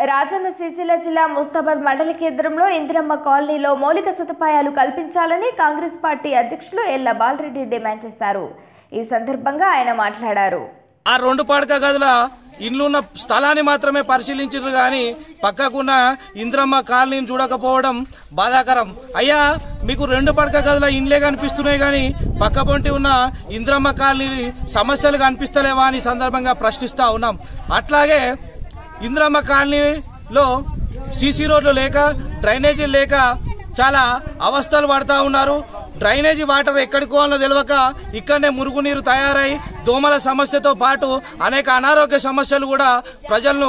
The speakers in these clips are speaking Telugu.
రాజన్న సిరిసిల్ల జిల్లా ముస్తాబాద్ మండల కేంద్రంలో ఇందిరమ్మ కాలనీలో మౌలిక సదుపాయాలు కల్పించాలని కాంగ్రెస్ పార్టీ అధ్యక్షులు ఎల్ల బాలరెడ్డి డిమాండ్ చేశారు ఈ సందర్భంగా ఆయన మాట్లాడారు ఆ రెండు పడక గదుల ఇండ్లున్న స్థలాన్ని మాత్రమే పరిశీలించారు కానీ పక్కకున్న ఇంద్రమ్మ కాలనీని చూడకపోవడం బాధాకరం అయ్యా మీకు రెండు పడక గదుల ఇండ్లే కనిపిస్తున్నాయి కానీ పక్క పొంటి ఉన్న ఇంద్రమ్మ కాలనీ సమస్యలు కనిపిస్తలేవా అని ఈ సందర్భంగా ప్రశ్నిస్తూ ఉన్నాం అట్లాగే ఇంద్రమ్మ కాలనీలో సీసీ రోడ్లు లేక డ్రైనేజీలు లేక చాలా అవస్థలు పడతా ఉన్నారు డ్రైనేజీ వాటర్ ఎక్కడికి పోవాలో తెలియక ఇక్కడనే మురుగునీరు తయారై దోమల సమస్యతో పాటు అనేక అనారోగ్య సమస్యలు కూడా ప్రజలను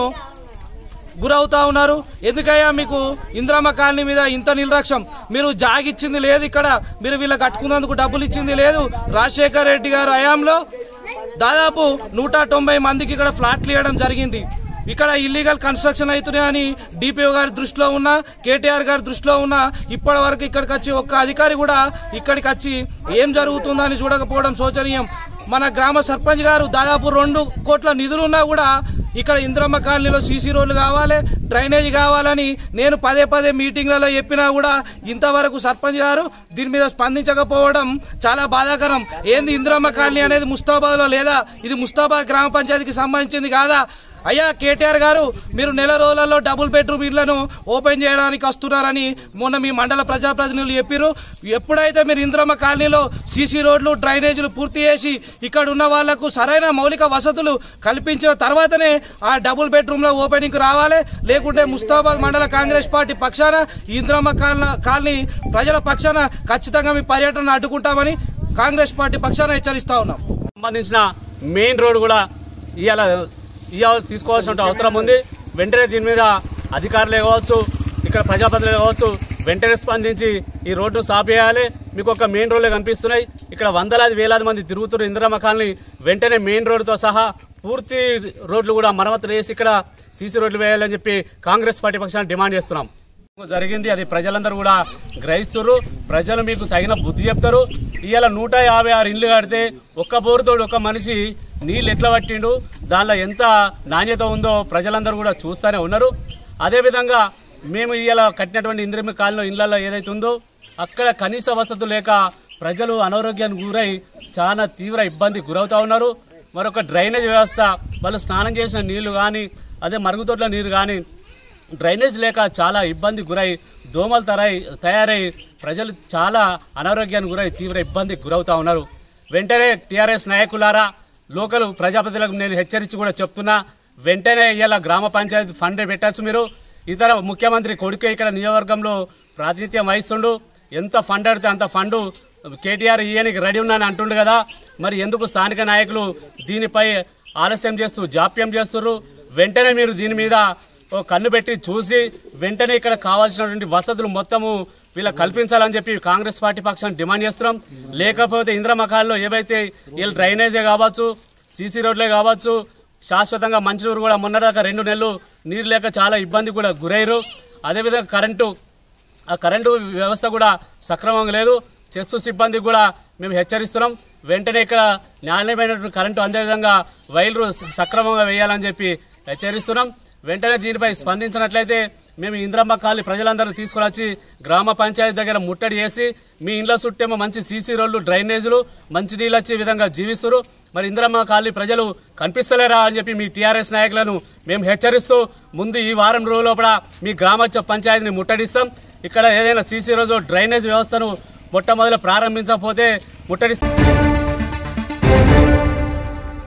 గురవుతా ఉన్నారు ఎందుకయ్యా మీకు ఇంద్రమ్మ కాలనీ మీద ఇంత నిర్లక్ష్యం మీరు జాగిచ్చింది లేదు ఇక్కడ మీరు వీళ్ళకి కట్టుకున్నందుకు డబ్బులు ఇచ్చింది లేదు రాజశేఖర్ రెడ్డి గారు హయాంలో దాదాపు నూట తొంభై మందికి ఇక్కడ ఫ్లాట్లు ఇవ్వడం జరిగింది ఇక్కడ ఇల్లీగల్ కన్స్ట్రక్షన్ అవుతున్నాయని డిపిఓ గారి దృష్టిలో ఉన్న కేటీఆర్ గారి దృష్టిలో ఉన్న ఇప్పటి వరకు ఇక్కడికి వచ్చి ఒక్క అధికారి కూడా ఇక్కడికి వచ్చి ఏం జరుగుతుందని చూడకపోవడం శోచనీయం మన గ్రామ సర్పంచ్ గారు దాదాపు రెండు కోట్ల నిధులున్నా కూడా ఇక్కడ ఇంద్రమ్మ కాలనీలో సీసీ రోడ్లు కావాలి డ్రైనేజ్ కావాలని నేను పదే పదే మీటింగ్లలో చెప్పినా కూడా ఇంతవరకు సర్పంచ్ గారు దీని మీద స్పందించకపోవడం చాలా బాధాకరం ఏంది ఇంద్రమ్మ కాలనీ అనేది ముస్తాబాద్లో లేదా ఇది ముస్తాబాద్ గ్రామ పంచాయతీకి సంబంధించింది కాదా అయ్యా కేటీఆర్ గారు మీరు నెల రోజులలో డబుల్ బెడ్రూమ్ ఇళ్లను ఓపెన్ చేయడానికి వస్తున్నారని మొన్న మీ మండల ప్రజాప్రతినిధులు చెప్పారు ఎప్పుడైతే మీరు ఇంద్రమ్మ కాలనీలో సీసీ రోడ్లు డ్రైనేజీలు పూర్తి చేసి ఇక్కడ ఉన్న వాళ్లకు సరైన మౌలిక వసతులు కల్పించిన తర్వాతనే ఆ డబుల్ బెడ్రూమ్లో ఓపెనింగ్ రావాలి లేకుంటే ముస్తాబాద్ మండల కాంగ్రెస్ పార్టీ పక్షాన ఈ ఇంద్రమ్మ కాలనీ కాలనీ ప్రజల పక్షాన ఖచ్చితంగా మీ పర్యటన అడ్డుకుంటామని కాంగ్రెస్ పార్టీ పక్షాన హెచ్చరిస్తా ఉన్నాం సంబంధించిన మెయిన్ రోడ్ కూడా ఇవాళ ఇవాళ తీసుకోవాల్సిన అవసరం ఉంది వెంటనే దీని మీద అధికారులే కావచ్చు ఇక్కడ ప్రజాప్రతినిధులు కావచ్చు వెంటనే స్పందించి ఈ రోడ్డు సాఫ్ చేయాలి మీకు ఒక మెయిన్ రోడ్లే కనిపిస్తున్నాయి ఇక్కడ వందలాది వేలాది మంది తిరుగుతున్నారు ఇందిరమ్మ కాలనీ వెంటనే మెయిన్ రోడ్డుతో సహా పూర్తి రోడ్లు కూడా మరమ్మతులు వేసి ఇక్కడ సీసీ రోడ్లు వేయాలని చెప్పి కాంగ్రెస్ పార్టీ పక్షాన్ని డిమాండ్ చేస్తున్నాం జరిగింది అది ప్రజలందరూ కూడా గ్రహిస్తున్నారు ప్రజలు మీకు తగిన బుద్ధి చెప్తారు ఇవాళ నూట యాభై ఆరు ఇండ్లు కడితే ఒక్క బోరుతోడు ఒక్క మనిషి నీళ్ళు ఎట్లా పట్టిండు దానిలో ఎంత నాణ్యత ఉందో ప్రజలందరూ కూడా చూస్తూనే ఉన్నారు అదేవిధంగా మేము ఇవాళ కట్టినటువంటి ఇంద్రమి కాలంలో ఇళ్లలో ఏదైతే ఉందో అక్కడ కనీస వసతులు లేక ప్రజలు అనారోగ్యానికి గురై చాలా తీవ్ర ఇబ్బంది గురవుతా ఉన్నారు మరొక డ్రైనేజ్ వ్యవస్థ వాళ్ళు స్నానం చేసిన నీళ్లు కానీ అదే మరుగుదొడ్ల నీరు కానీ డ్రైనేజ్ లేక చాలా ఇబ్బంది గురై దోమలు తరై తయారై ప్రజలు చాలా అనారోగ్యానికి గురై తీవ్ర ఇబ్బందికి గురవుతా ఉన్నారు వెంటనే టీఆర్ఎస్ నాయకులారా లోకల్ ప్రజాప్రతినిధులకు నేను హెచ్చరించి కూడా చెప్తున్నా వెంటనే ఇలా గ్రామ పంచాయతీ ఫండ్ పెట్టచ్చు మీరు ఇతర ముఖ్యమంత్రి కొడుకే ఇక్కడ నియోజకవర్గంలో ప్రాతినిధ్యం వహిస్తుండు ఎంత ఫండ్ అడితే అంత ఫండ్ కేటీఆర్ ఇయ్యనికి రెడీ ఉన్నాను అంటుండు కదా మరి ఎందుకు స్థానిక నాయకులు దీనిపై ఆలస్యం చేస్తూ జాప్యం చేస్తున్నారు వెంటనే మీరు దీని మీద ఓ కన్ను పెట్టి చూసి వెంటనే ఇక్కడ కావాల్సినటువంటి వసతులు మొత్తము వీళ్ళ కల్పించాలని చెప్పి కాంగ్రెస్ పార్టీ పక్షాన్ని డిమాండ్ చేస్తున్నాం లేకపోతే ఇంద్రమకాల్లో ఏవైతే వీళ్ళు డ్రైనేజే కావచ్చు సీసీ రోడ్లే కావచ్చు శాశ్వతంగా మంచినీరు కూడా మొన్నదాకా రెండు నెలలు నీరు లేక చాలా ఇబ్బంది కూడా గురయ్యారు అదేవిధంగా కరెంటు ఆ కరెంటు వ్యవస్థ కూడా సక్రమంగా లేదు చెస్ సిబ్బందికి కూడా మేము హెచ్చరిస్తున్నాం వెంటనే ఇక్కడ నాణ్యమైనటువంటి కరెంటు అందే విధంగా వైర్లు సక్రమంగా వేయాలని చెప్పి హెచ్చరిస్తున్నాం వెంటనే దీనిపై స్పందించినట్లయితే మేము ఇంద్రమ్మ కాలి ప్రజలందరినీ తీసుకుని వచ్చి గ్రామ పంచాయతీ దగ్గర ముట్టడి చేసి మీ ఇండ్ల చుట్టేమో మంచి సీసీ రోడ్లు డ్రైనేజీలు మంచి నీళ్ళు వచ్చే విధంగా జీవిస్తారు మరి ఇంద్రమ్మ కాలనీ ప్రజలు కనిపిస్తలేరా అని చెప్పి మీ టీఆర్ఎస్ నాయకులను మేము హెచ్చరిస్తూ ముందు ఈ వారం రోజుల లోపల మీ గ్రామ పంచాయతీని ముట్టడిస్తాం ఇక్కడ ఏదైనా సీసీ రోజు డ్రైనేజ్ వ్యవస్థను మొట్టమొదలు ప్రారంభించకపోతే ముట్టడిస్తాం